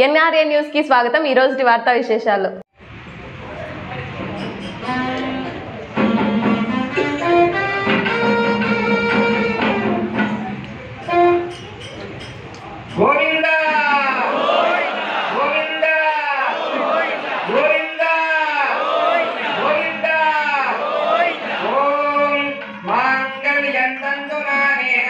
NRA news కి స్వాగతం ఈ రోజు వార్తా విశేషాలు గోవింద గోవింద గోవింద గోవింద ఓం మాంగళ్యం తంతునానేన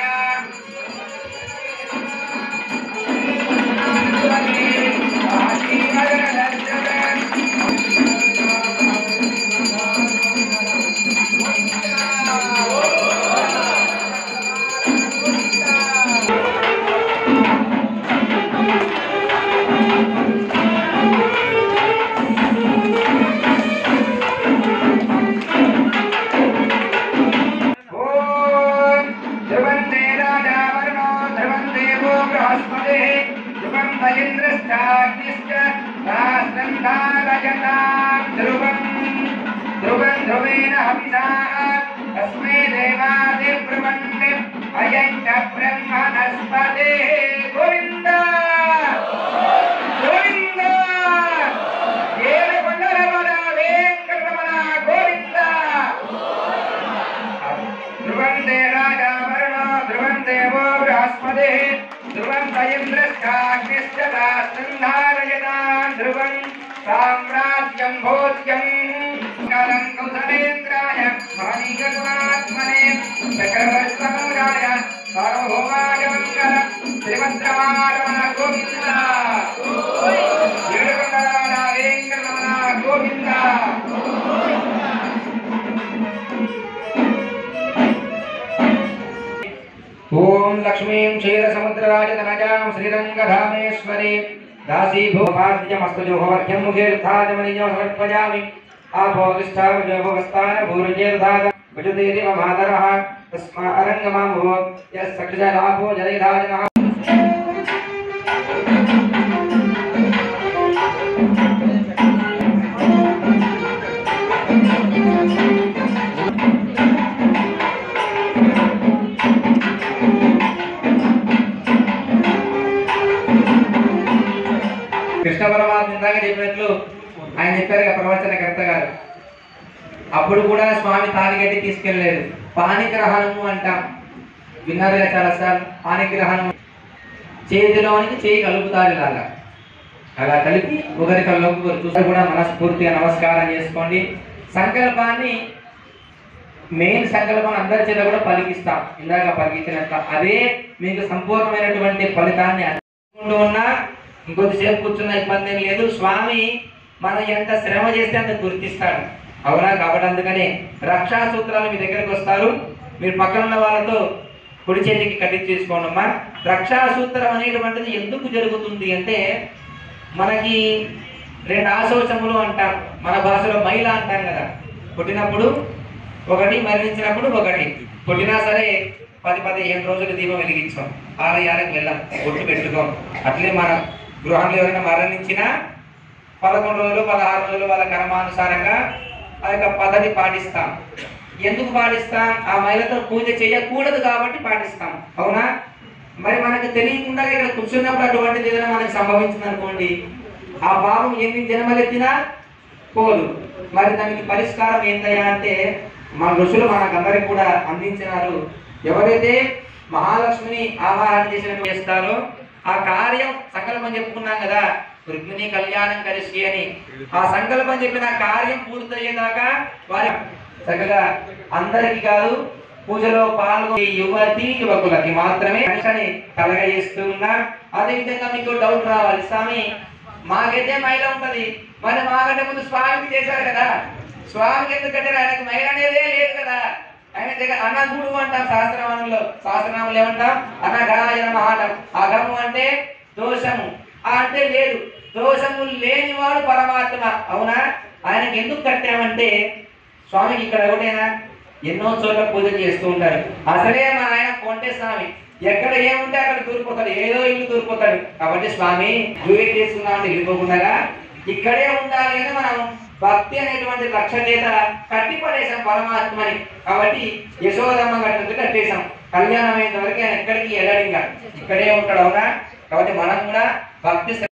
ఓం ధ్రువందే రాజా వరుణో ధ్రువం దేవో బృహస్పతిः ధ్రువం వలింద్రశ్చాగ్నిశ్చ రాష్ట్రంధారజతాం ధ్రువం ధ్రువం ధ్రువేణ హవిషా తస్मै దేవాదిబ్రువన్నే అయం చ బ్రహ్మణస్పతిः గోవింద గోవింద ఏడుకొండలవర వెంకటరమణ గోవింద ధ్రువందే రాజా వరుణో ధ్రువం దేవో బృహస్పతిः ధ్రువం ఇంద్రశ్చాగ్నిశ్చ దాస్తంధారయతాం ధ్రువం సామ్రాజ్యం భోజ్యం కలం కౌసలేంద్రాయ మహనీయగుణాత్మనే చక్రవర్తమౌరాయ సార్వభౌమాయ మంగళం శ్రీమంత్రమారమణ గోవింద ఏడుకొండలవాడ వెంకటరమణ గోవింద ఓం లక్ష్మీం క్షీరసముద్రరాజతనజాం శ్రీరంగధామేశ్వరి దాసీభూమాద్యమస్తు జోహవర్ఘ్యం ముఖేర్థాజమనిజం సమర్పయామి ఆపోదిష్టావజోభవస్థాన భూరుజేర్ధాద భుజదేవ మాతరః తస్మా అరంగమాం భూత్ యస్ సక్షజలాభో జలైధాజనః కృష్ణ పరమాత్మ ఇందాక చెప్పినట్లు ఆయన చెప్పారు కదా ప్రవచనకర్త గారు అప్పుడు కూడా స్వామి తాలిగట్టి తీసుకెళ్ళలేదు పాణిగ్రహణము అంటాం విన్నారుగా చాలా సార్లు పాణిగ్రహణం చేతిలోనికి చేయి కలుపుతారు ఇలాగా అలా కలిపి ఒకరి కళ్ళలోకి ఒకరు చూస్తే కూడా మనస్ఫూర్తిగా నమస్కారం చేసుకోండి సంకల్పాన్ని మెయిన్ సంకల్పం అందరి చేత కూడా పలికిస్తాం ఇందాక పలికించినట్ల అదే మీకు సంపూర్ణమైనటువంటి ఫలితాన్ని అందుకుంటూ ఉన్నా ఇంకొద్దిసేపు కూర్చున్న ఇబ్బంది ఏం లేదు స్వామి మనం ఎంత శ్రమ చేస్తే అంత గుర్తిస్తాడు అవునా కాబట్టి అందుకనే రక్షా సూత్రాలు మీ దగ్గరకు వస్తారు మీరు పక్కన ఉన్న వాళ్ళతో కుడి చేతికి కట్టి చేసుకోండి అమ్మా రక్షా సూత్రం అనేటువంటిది ఎందుకు జరుగుతుంది అంటే మనకి రెండు ఆశోచములు అంటాం మన భాషలో మైల అంటాం కదా పుట్టినప్పుడు ఒకటి మరణించినప్పుడు ఒకటి పుట్టినా సరే పది పదిహేను రోజులు దీపం వెలిగించాం ఆలయాలకు వెళ్ళాం గుర్తు పెట్టుకోం అట్లే మన గృహంలో ఎవరైనా మరణించినా పదకొండు రోజులు పదహారు రోజులు వాళ్ళ కర్మానుసారంగా ఆ యొక్క పద్ధతి పాటిస్తాం ఎందుకు పాటిస్తాం ఆ మహిళతో పూజ చేయకూడదు కాబట్టి పాటిస్తాం అవునా మరి మనకు తెలియకుండా ఇక్కడ కూర్చున్నప్పుడు అటువంటిది ఏదైనా మనకు సంభవించింది అనుకోండి ఆ పాపం ఎన్ని జన్మలెత్తినా పోదు మరి దానికి పరిష్కారం ఏంటయ్యా అంటే మన ఋషులు మనకందరికి కూడా అందించినారు ఎవరైతే మహాలక్ష్మిని ఆవాహన చేసినట్టు చేస్తారో ఆ కార్యం సంకల్పం చెప్పుకున్నాం కదా రుక్మిణి కళ్యాణం కలిసి అని ఆ సంకల్పం చెప్పిన కార్యం పూర్తయ్యేదాకా వారి చక్కగా అందరికి కాదు పూజలో పాల్గొనే యువతి యువకులకి మాత్రమే కనీసాన్ని కలగజేస్తూ ఉన్నా అదే విధంగా మీకు డౌట్ రావాలి స్వామి మాకైతే మహిళ ఉంటది మరి మాకంటే ముందు స్వామికి చేశారు కదా స్వామికి ఎందుకంటే ఆయనకు మహిళ అనేదే లేదు కదా ఆయన దగ్గర అనగుడు అంటాం శాస్త్రనామంలో శాస్త్రనామంలో ఏమంటాం అనగాయన మహాటం అగము అంటే దోషము ఆ అంటే లేదు దోషము లేనివాడు పరమాత్మ అవునా ఆయనకి ఎందుకు కట్టామంటే స్వామికి ఇక్కడ ఒకటేనా ఎన్నో చోట్ల పూజలు చేస్తూ ఉంటారు అసలే మా ఆయన కొంటే స్వామి ఎక్కడ ఏముంటే అక్కడ దూరిపోతాడు ఏదో ఇల్లు దూరిపోతాడు కాబట్టి స్వామి డ్యూయేట్ చేసుకుందామంటే వెళ్ళిపోకుండా ఇక్కడే ఉండాలి అని మనం భక్తి అనేటువంటి లక్ష్య చేత కట్టి పడేసాం పరమాత్మని కాబట్టి యశోదమ్మ కట్టినట్టు కట్టేశాం కళ్యాణం అయిన వరకు ఆయన ఎక్కడికి వెళ్ళాడు ఇంకా ఇక్కడే ఉంటాడు అవునా కాబట్టి మనం కూడా భక్తి